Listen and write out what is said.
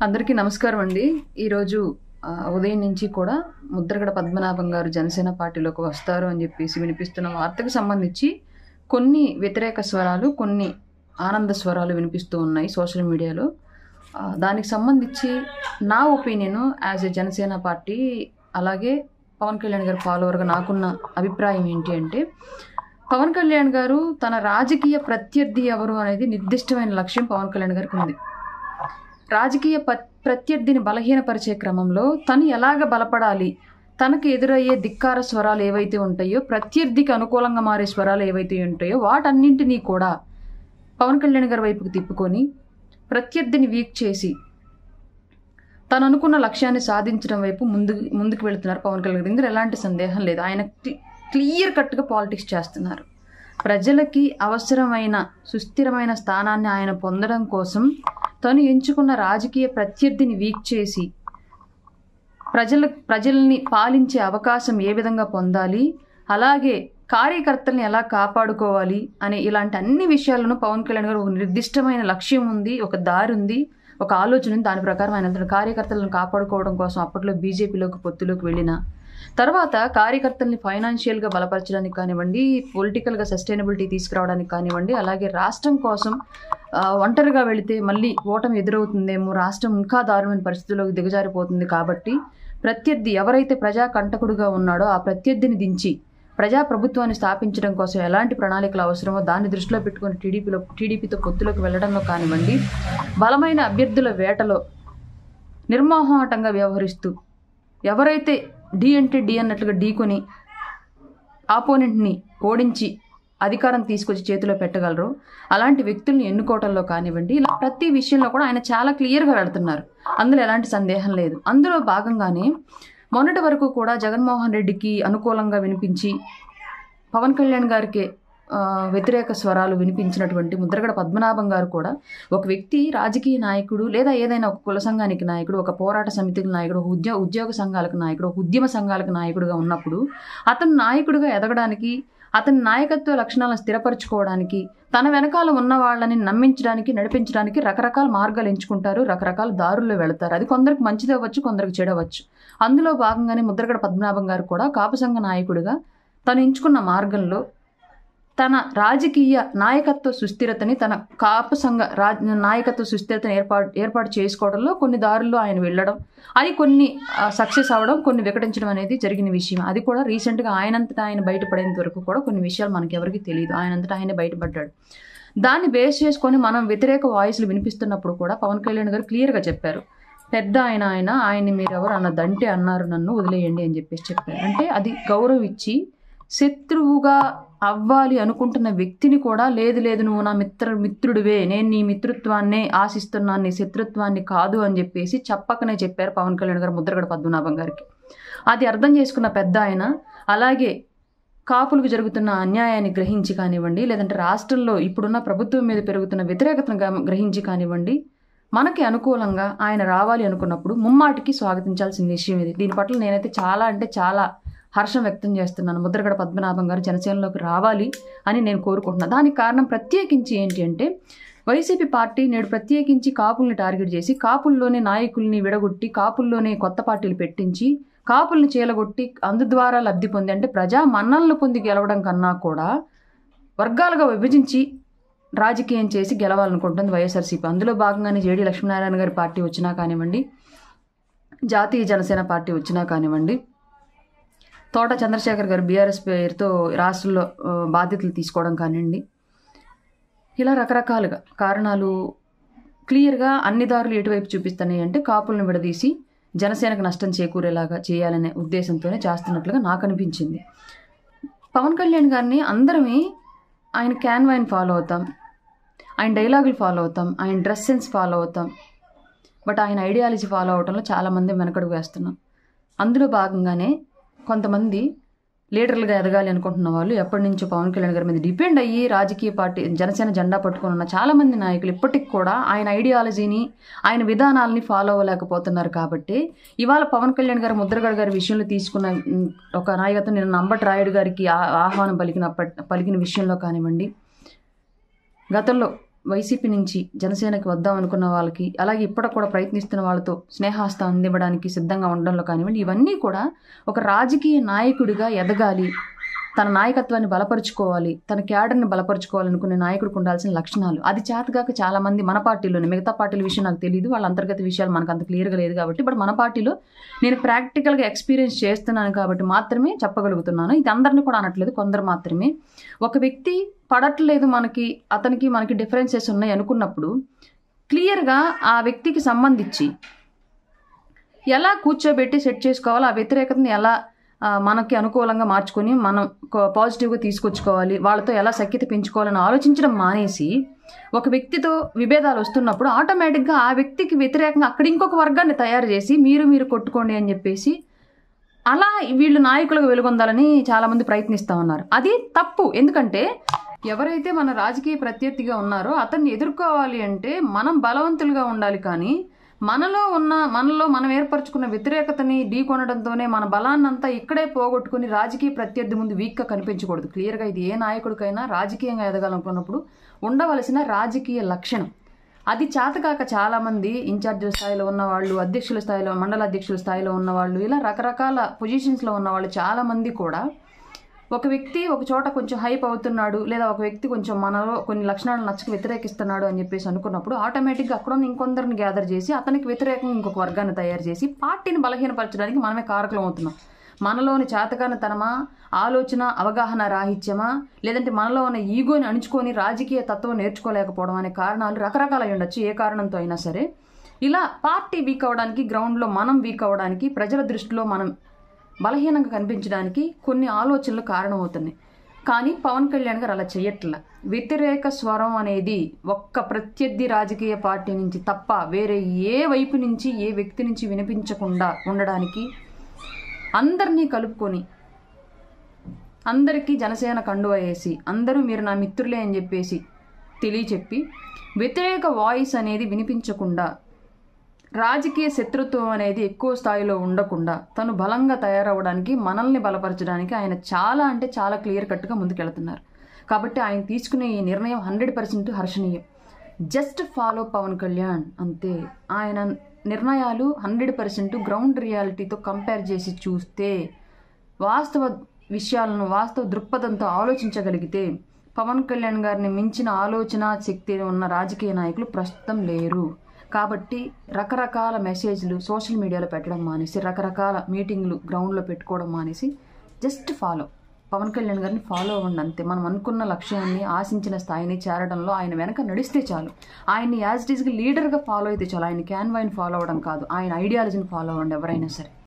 అందరికీ నమస్కారం అండి ఈరోజు ఆ, ఉదయం నుంచి కూడా ముద్రగడ పద్మనాభం గారు జనసేన పార్టీలోకి వస్తారు అని చెప్పేసి వినిపిస్తున్న వార్తకు సంబంధించి కొన్ని వ్యతిరేక స్వరాలు కొన్ని ఆనంద స్వరాలు వినిపిస్తూ ఉన్నాయి సోషల్ మీడియాలో ఆ, దానికి సంబంధించి నా opinion as a Janasena party అలాగే పవన్ కళ్యాణ్ గారి ఫాలోవర్గా నాకున్న అభిప్రాయం ఏంటి అంటే పవన్ కళ్యాణ్ గారు తన రాజకీయ ప్రత్యర్థి ఎవరు అనేది నిర్దిష్టమైన లక్ష్యం పవన్ కళ్యాణ్ గారికి ఉంది రాజకీయ ప- ప్రత్యర్థిని బలహీనపరిచే క్రమంలో తను ఎలాగ బలపడాలి తనకు ఎదురయ్యే ధిక్కార స్వరాలు ఏవైతే ఉంటాయో ప్రత్యర్థికి అనుకూలంగా మారే స్వరాలు ఏవైతే ఉంటాయో వాటన్నింటినీ కూడా పవన్ కళ్యాణ్ గారి వైపుకి తిప్పుకొని ప్రత్యర్థిని వీక్ చేసి తను అనుకున్న లక్ష్యాన్ని సాధించడం వైపు ముందు ముందుకు వెళుతున్నారు పవన్ కళ్యాణ్ గారు ఇందులో ఎలాంటి సందేహం లేదు ఆయన క్లి- క్లియర్ కట్గా పాలిటిక్స్ చేస్తున్నారు ప్రజలకి అవసరమైన సుస్థిరమైన స్థానాన్ని ఆయన పొందడం కోసం తను ఎంచుకున్న రాజకీయ ప్రత్యర్థిని వీక్ చేసి ప్రజల ప్రజల్ని పాలించే అవకాశం ఏ విధంగా పొందాలి అలాగే కార్యకర్తల్ని ఎలా కాపాడుకోవాలి అనే ఇలాంటి అన్ని విషయాలను పవన్ కళ్యాణ్ గారు ఒక నిర్దిష్టమైన లక్ష్యం ఉంది ఒక దారి ఉంది ఒక ఆలోచన ఉంది దాని ప్రకారం ఆయన తన కార్యకర్తలను కాపాడుకోవడం కోసం అప్పట్లో బీజేపీలోకి పొత్తులోకి వెళ్ళిన తర్వాత కార్యకర్తల్ని ఫైనాన్షియల్గా బలపరచడానికి కానివ్వండి పొలిటికల్గా సస్టైనబిలిటీ తీసుకురావడానికి కానివ్వండి అలాగే రాష్ట్రం కోసం ఆ, ఒంటరిగా వెళితే మళ్ళీ ఓటమి ఎదురవుతుందేమో రాష్ట్రం ఇంకా దారుణమైన పరిస్థితుల్లోకి దిగజారిపోతుంది కాబట్టి ప్రత్యర్థి ఎవరైతే ప్రజా కంటకుడుగా ఉన్నాడో ఆ ప్రత్యర్థిని దించి ప్రజా ప్రభుత్వాన్ని స్థాపించడం కోసం ఎలాంటి ప్రణాళికలు అవసరమో దాన్ని దృష్టిలో పెట్టుకొని టీడీపీలో టీడీపీతో పొత్తులోకి వెళ్ళడంలో కానివ్వండి బలమైన అభ్యర్థుల వేటలో నిర్మోహమాటంగా వ్యవహరిస్తూ ఎవరైతే డి అంటే డి అన్నట్లుగా ఢీకొని ఆపోనెంట్ని ఓడించి అధికారం తీసుకొచ్చి చేతిలో పెట్టగలరు అలాంటి వ్యక్తుల్ని ఎన్నుకోవటంలో కానివ్వండి ఇలా ప్రతి విషయంలో కూడా ఆయన చాలా క్లియర్గా వెళ్తున్నారు అందులో ఎలాంటి సందేహం లేదు అందులో భాగంగానే మొన్నటి వరకు కూడా జగన్మోహన్ రెడ్డికి అనుకూలంగా వినిపించి పవన్ కళ్యాణ్ గారికి ఆ, వ్యతిరేక స్వరాలు వినిపించినటువంటి ముద్రగడ పద్మనాభం గారు కూడా ఒక వ్యక్తి రాజకీయ నాయకుడు లేదా ఏదైనా ఒక కుల సంఘానికి నాయకుడు ఒక పోరాట సమితికి నాయకుడు ఒక ఉద్యోగ ఉద్యోగ సంఘాలకు నాయకుడు ఒక ఉద్యమ సంఘాలకు నాయకుడుగా ఉన్నప్పుడు అతను నాయకుడిగా ఎదగడానికి అతని నాయకత్వ లక్షణాలను స్థిరపరచుకోవడానికి తన వెనకాల ఉన్న వాళ్ళని నమ్మించడానికి నడిపించడానికి రకరకాల మార్గాలు ఎంచుకుంటారు రకరకాల దారుల్లో వెళతారు అది కొందరికి మంచిది అవ్వచ్చు కొందరికి చెడవచ్చు అందులో భాగంగానే ముద్రగడ పద్మనాభం గారు కూడా కాపు సంఘ నాయకుడిగా తను ఎంచుకున్న మార్గంలో తన రాజకీయ నాయకత్వ సుస్థిరతని తన కాపు సంఘ రాజ నాయకత్వ సుస్థిరతని ఏర్పాటు ఏర్పాటు చేసుకోవడంలో కొన్ని దారుల్లో ఆయన వెళ్ళడం అది కొన్ని సక్సెస్ అవ్వడం కొన్ని వికటించడం అనేది జరిగిన విషయం అది కూడా రీసెంట్గా ఆయనంతటా ఆయన బయటపడేంత వరకు కూడా కొన్ని విషయాలు మనకి ఎవరికి తెలియదు ఆయనంతటా ఆయన బయటపడ్డాడు దాన్ని బేస్ చేసుకొని మనం వ్యతిరేక వాయిస్లు వినిపిస్తున్నప్పుడు కూడా పవన్ కళ్యాణ్ గారు క్లియర్గా చెప్పారు పెద్ద ఆయన ఆయన ఆయన్ని మీరు ఎవరు అన్నదంటే అన్నారు నన్ను వదిలేయండి అని చెప్పేసి చెప్పారు అంటే అది గౌరవం ఇచ్చి శత్రువుగా అవ్వాలి అనుకుంటున్న వ్యక్తిని కూడా లేదు లేదు నువ్వు నా మిత్ర మిత్రుడివే నేను నీ మిత్రుత్వాన్నే ఆశిస్తున్నాను నీ శత్రుత్వాన్ని కాదు అని చెప్పేసి చెప్పకనే చెప్పారు పవన్ కళ్యాణ్ గారు ముద్రగడ పద్మనాభం గారికి అది అర్థం చేసుకున్న పెద్ద ఆయన అలాగే కాపులకు జరుగుతున్న అన్యాయాన్ని గ్రహించి కానివ్వండి లేదంటే రాష్ట్రంలో ఇప్పుడున్న ప్రభుత్వం మీద పెరుగుతున్న వ్యతిరేకతను గమ- గ్రహించి కానివ్వండి మనకి అనుకూలంగా ఆయన రావాలి అనుకున్నప్పుడు ముమ్మాటికి స్వాగతించాల్సిన విషయం ఇది దీని పట్ల నేనైతే చాలా అంటే చాలా హర్షం వ్యక్తం చేస్తున్నాను ముద్రగడ పద్మనాభం గారు జనసేనలోకి రావాలి అని నేను కోరుకుంటున్నాను దానికి కారణం ప్రత్యేకించి ఏంటి అంటే వైసీపీ పార్టీ నేడు ప్రత్యేకించి కాపుల్ని టార్గెట్ చేసి కాపుల్లోనే నాయకుల్ని విడగొట్టి కాపుల్లోనే కొత్త పార్టీలు పెట్టించి కాపుల్ని చీలగొట్టి అందు ద్వారా లబ్ధి పొంది అంటే ప్రజా మన్నలను పొంది గెలవడం కన్నా కూడా వర్గాలుగా విభజించి రాజకీయం చేసి గెలవాలనుకుంటుంది వైఎస్ఆర్సీపీ అందులో భాగంగానే జేడీ లక్ష్మీనారాయణ గారి పార్టీ వచ్చినా కానివ్వండి జాతీయ జనసేన పార్టీ వచ్చినా కానివ్వండి తోట చంద్రశేఖర్ గారు బీఆర్ఎస్ పేరుతో రాష్ట్రంలో ఆ, బాధ్యతలు తీసుకోవడం కానివ్వండి ఇలా రకరకాలుగా కారణాలు క్లియర్గా అన్ని దారులు ఎటువైపు చూపిస్తున్నాయి అంటే కాపులను విడదీసి జనసేనకు నష్టం చేకూరేలాగా చేయాలనే ఉద్దేశంతోనే చేస్తున్నట్లుగా నాకు అనిపించింది పవన్ కళ్యాణ్ గారిని అందరమే ఆయన క్యాన్వాయిన్ ఫాలో అవుతాం ఆయన డైలాగులు ఫాలో అవుతాం ఆయన డ్రెస్ సెన్స్ ఫాలో అవుతాం బట్ ఆయన ఐడియాలజీ ఫాలో అవడంలో చాలామంది వెనకడుగు వేస్తున్నాం అందులో భాగంగానే కొంతమంది లీడర్లుగా ఎదగాలి అనుకుంటున్న వాళ్ళు ఎప్పటి నుంచో పవన్ కళ్యాణ్ గారి మీద డిపెండ్ అయ్యి రాజకీయ పార్టీ జనసేన జెండా పట్టుకుని ఉన్న చాలామంది నాయకులు ఇప్పటికి కూడా ఆయన ఐడియాలజీని ఆయన విధానాలని ఫాలో అవ్వలేకపోతున్నారు కాబట్టి ఇవాళ పవన్ కళ్యాణ్ గారు ముద్రగడ గారి విషయంలో తీసుకున్న ఉమ్, ఒక నాయకత్వం నేను నంబటి రాయుడు గారికి ఆ- ఆహ్వానం పలికిన పలికిన విషయంలో కానివ్వండి గతంలో వైసీపీ నుంచి జనసేనకి వద్దాం అనుకున్న వాళ్ళకి అలాగే ఇప్పటికి కూడా ప్రయత్నిస్తున్న వాళ్ళతో స్నేహాస్తం అందివ్వడానికి సిద్ధంగా ఉండడంలో కానివ్వండి ఇవన్నీ కూడా ఒక రాజకీయ నాయకుడిగా ఎదగాలి తన నాయకత్వాన్ని బలపరుచుకోవాలి తన క్యాడర్ని బలపరుచుకోవాలనుకునే నాయకుడికి ఉండాల్సిన లక్షణాలు అది చేతగాక చాలా మంది మన పార్టీలోనే మిగతా పార్టీల విషయం నాకు తెలియదు వాళ్ళ అంతర్గత విషయాలు మనకు అంత క్లియర్గా లేదు కాబట్టి బట్ మన పార్టీలో నేను ప్రాక్టికల్గా ఎక్స్పీరియన్స్ చేస్తున్నాను కాబట్టి మాత్రమే చెప్పగలుగుతున్నాను ఇది అందరిని కూడా అనట్లేదు కొందరు మాత్రమే ఒక వ్యక్తి పడట్లేదు మనకి అతనికి మనకి డిఫరెన్సెస్ ఉన్నాయి అనుకున్నప్పుడు క్లియర్గా ఆ వ్యక్తికి సంబంధించి ఎలా కూర్చోబెట్టి సెట్ చేసుకోవాలో ఆ వ్యతిరేకతని ఎలా ఆ, మనకి అనుకూలంగా మార్చుకొని మనం కొ- పాజిటివ్గా తీసుకొచ్చుకోవాలి వాళ్ళతో ఎలా సఖ్యత పెంచుకోవాలని ఆలోచించడం మానేసి ఒక వ్యక్తితో విభేదాలు వస్తున్నప్పుడు ఆటోమేటిక్గా ఆ వ్యక్తికి వ్యతిరేకంగా అక్కడ ఇంకొక వర్గాన్ని తయారు చేసి మీరు మీరు కొట్టుకోండి అని చెప్పేసి అలా వీళ్ళు నాయకులకు వెలుగొందాలని చాలామంది ప్రయత్నిస్తూ ఉన్నారు అది తప్పు ఎందుకంటే ఎవరైతే మన రాజకీయ ప్రత్యర్థిగా ఉన్నారో అతన్ని ఎదుర్కోవాలి అంటే మనం బలవంతులుగా ఉండాలి కానీ మనలో ఉన్న మనలో మనం ఏర్పరచుకున్న వ్యతిరేకతని ఢీకొనడంతోనే మన బలాన్నంతా ఇక్కడే పోగొట్టుకుని రాజకీయ ప్రత్యర్థి ముందు వీక్గా కనిపించకూడదు క్లియర్గా ఇది ఏ నాయకుడికైనా రాజకీయంగా ఎదగాలనుకున్నప్పుడు ఉండవలసిన రాజకీయ లక్షణం అది చేతకాక చాలామంది ఇన్ఛార్జీల స్థాయిలో ఉన్నవాళ్ళు అధ్యక్షుల స్థాయిలో మండల అధ్యక్షుల స్థాయిలో ఉన్నవాళ్ళు ఇలా రకరకాల పొజిషన్స్లో ఉన్నవాళ్ళు చాలామంది కూడా ఒక వ్యక్తి ఒక చోట కొంచెం హైప్ అవుతున్నాడు లేదా ఒక వ్యక్తి కొంచెం మనలో కొన్ని లక్షణాలు నచ్చక వ్యతిరేకిస్తున్నాడు అని చెప్పేసి అనుకున్నప్పుడు ఆటోమేటిక్గా అక్కడ ఉన్న ఇంకొందరిని గ్యాదర్ చేసి అతనికి వ్యతిరేకంగా ఇంకొక వర్గాన్ని తయారు చేసి పార్టీని బలహీనపరచడానికి మనమే కారకులం అవుతున్నాం మనలోని చేతకానితనమా ఆలోచన అవగాహన రాహిత్యమా లేదంటే మనలో ఉన్న ఈగోని అణుచుకొని రాజకీయ తత్వం నేర్చుకోలేకపోవడం అనే కారణాలు రకరకాలై ఉండొచ్చు ఏ కారణంతో అయినా సరే ఇలా పార్టీ వీక్ అవ్వడానికి గ్రౌండ్లో మనం వీక్ అవ్వడానికి ప్రజల దృష్టిలో మనం బలహీనంగా కనిపించడానికి కొన్ని ఆలోచనలు కారణమవుతున్నాయి కానీ పవన్ కళ్యాణ్ గారు అలా చేయట్ల వ్యతిరేక స్వరం అనేది ఒక్క ప్రత్యర్థి రాజకీయ పార్టీ నుంచి తప్ప వేరే ఏ వైపు నుంచి ఏ వ్యక్తి నుంచి వినిపించకుండా ఉండడానికి అందరినీ కలుపుకొని అందరికీ జనసేన కండువ వేసి అందరూ మీరు నా మిత్రులే అని చెప్పేసి తెలియచెప్పి వ్యతిరేక వాయిస్ అనేది వినిపించకుండా రాజకీయ శత్రుత్వం అనేది ఎక్కువ స్థాయిలో ఉండకుండా తను బలంగా తయారవడానికి మనల్ని బలపరచడానికి ఆయన చాలా అంటే చాలా క్లియర్ కట్గా ముందుకెళ్తున్నారు కాబట్టి ఆయన తీసుకునే ఈ నిర్ణయం హండ్రెడ్ పర్సెంట్ హర్షణీయం జస్ట్ ఫాలో పవన్ కళ్యాణ్ అంతే ఆయన నిర్ణయాలు హండ్రెడ్ పర్సెంట్ గ్రౌండ్ రియాలిటీతో కంపేర్ చేసి చూస్తే వాస్తవ విషయాలను వాస్తవ దృక్పథంతో ఆలోచించగలిగితే పవన్ కళ్యాణ్ గారిని మించిన ఆలోచన శక్తి ఉన్న రాజకీయ నాయకులు ప్రస్తుతం లేరు కాబట్టి రకరకాల మెసేజ్లు సోషల్ మీడియాలో పెట్టడం మానేసి రకరకాల మీటింగ్లు గ్రౌండ్లో పెట్టుకోవడం మానేసి జస్ట్ ఫాలో పవన్ కళ్యాణ్ గారిని ఫాలో అవ్వండి అంతే మనం అనుకున్న లక్ష్యాన్ని ఆశించిన స్థాయిని చేరడంలో ఆయన వెనక నడిస్తే చాలు ఆయన్ని యాజ్ ఇట్ ఈస్గా లీడర్గా ఫాలో అయితే చాలు ఆయన క్యాన్వాయిని ఫాలో అవ్వడం కాదు ఆయన ఐడియాలజీని ఫాలో అవ్వండి ఎవరైనా సరే